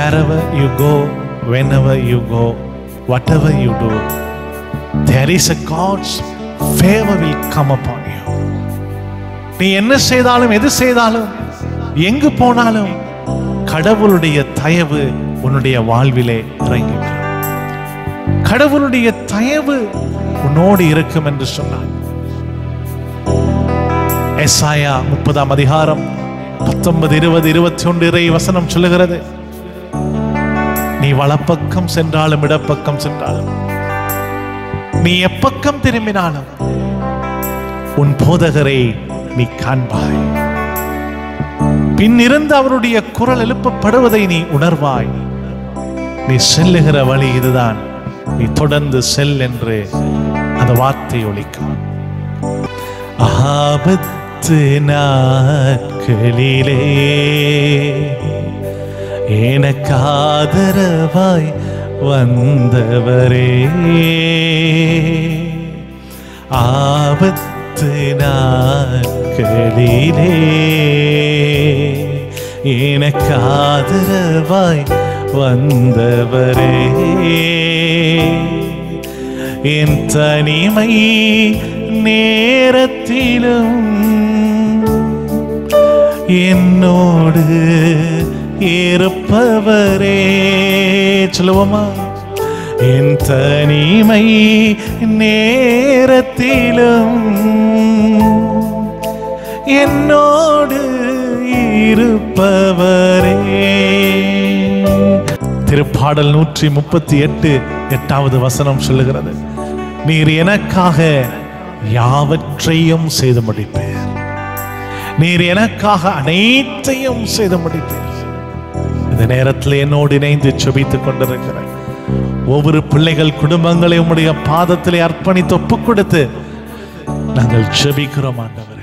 wherever you go, whenever you go, whatever you do, there is a God's favor will come upon you. நீ என்ன செய்தாலும் எது செய்தாலும் எங்கு போனாலும் கடவுளுடைய தயவு உன்னுடைய வாழ்விலே இறங்கி வரும். கடவுளுடைய தயவு உன்னோடு இருக்கும் என்று சொன்னார் எஸ்ஆயா முப்பதாம் அதிகாரம் பத்தொன்பது இருபது இருபத்தி ஒன்று இறை வசனம் சொல்லுகிறது நீ வலப்பக்கம் சென்றாலும் இடப்பக்கம் சென்றாலும் நீ எப்பக்கம் திரும்பினாலும் உன் போதகரை நீ காண்பாய் பின்னிருந்து அவருடைய குரல் எழுப்பப்படுவதை நீ உணர்வாய் நீ செல்லுகிற வழி இதுதான் நீ தொடர்ந்து செல் என்று அந்த வார்த்தை ஒலிக்கும் ஆபத்து நாட்களிலே எனக்கு ஆதரவாய் வந்தவரே ஆபத்து நாட்களிலே எனக்கு ஆதரவாய் வந்தவரே என் தனிமை நேரத்திலும் என்னோடு இருப்பவரே சொல்லுவோமா என் தனிமை நேரத்திலும் என்னோடு இருப்பவரே திருப்பாடல் நூற்றி முப்பத்தி எட்டு எட்டாவது வசனம் சொல்லுகிறது நீர் எனக்காக யாவற்றையும் செய்து முடிப்பேன் நீர் எனக்காக அனைத்தையும் செய்து முடிப்பேன் இந்த நேரத்தில் என்னோடு இணைந்து செபித்துக் கொண்டிருக்கிறேன் ஒவ்வொரு பிள்ளைகள் குடும்பங்களை உம்முடைய பாதத்திலே அர்ப்பணித்து ஒப்புக் கொடுத்து நாங்கள் செபிக்கிறோம் ஆண்டவர்